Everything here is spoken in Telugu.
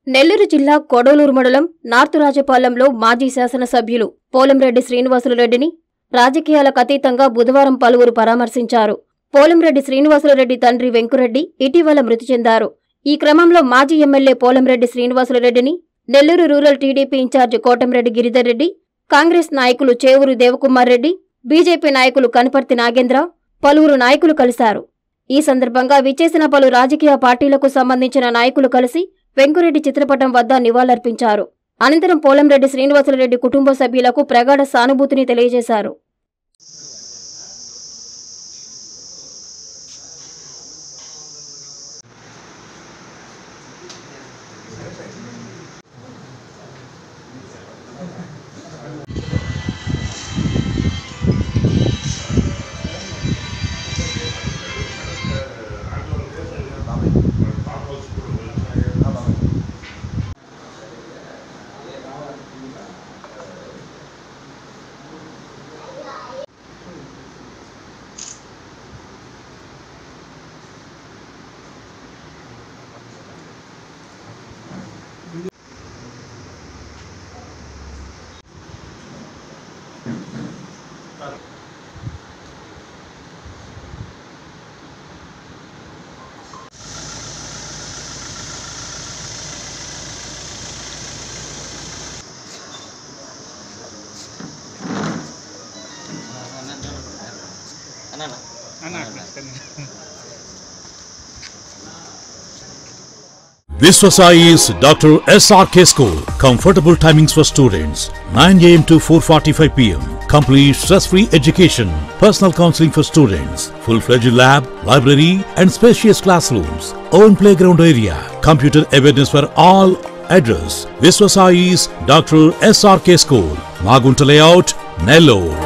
నెల్లూరు జిల్లా కొడలూరు మండలం నార్త్ రాజపాలెంలో మాజీ శాసనసభ్యులు పోలంరెడ్డి శ్రీనివాసులురెడ్డిని రాజకీయాలకు అతీతంగా బుధవారం పలువురు పరామర్శించారు పోలంరెడ్డి శ్రీనివాసులురెడ్డి తండ్రి వెంకురెడ్డి ఇటీవల మృతి చెందారు ఈ క్రమంలో మాజీ ఎమ్మెల్యే పోలంరెడ్డి శ్రీనివాసులురెడ్డిని Nellore rural TDP in charge Kotamreddy Giridhar Reddy Congress నాయకులు చేవూరు దేవకుమార్ రెడ్డి బీజేపీ నాయకులు కనపర్తి నాగేంద్ర పలువురు నాయకులు కలిశారు ఈ సందర్భంగా విచ్చేసిన పలు రాజకీయ పార్టీలకు సంబంధించిన నాయకులు కలిసి వెంకురెడ్డి చిత్రపటం వద్ద నివాళులర్పించారు అనంతరం పోలంరెడ్డి శ్రీనివాసులరెడ్డి కుటుంబ సభ్యులకు ప్రగాఢ సానుభూతిని తెలియజేశారు Viswasai is Dr. SRK School. Comfortable timings for students 9 am to 4:45 pm. Complete stress-free education. Personal counseling for students. Full-fledged lab, library, and spacious classrooms. Own playground area. Computer awareness for all. Address: Viswasai's Dr. SRK School. Magunta Layout, Nellore.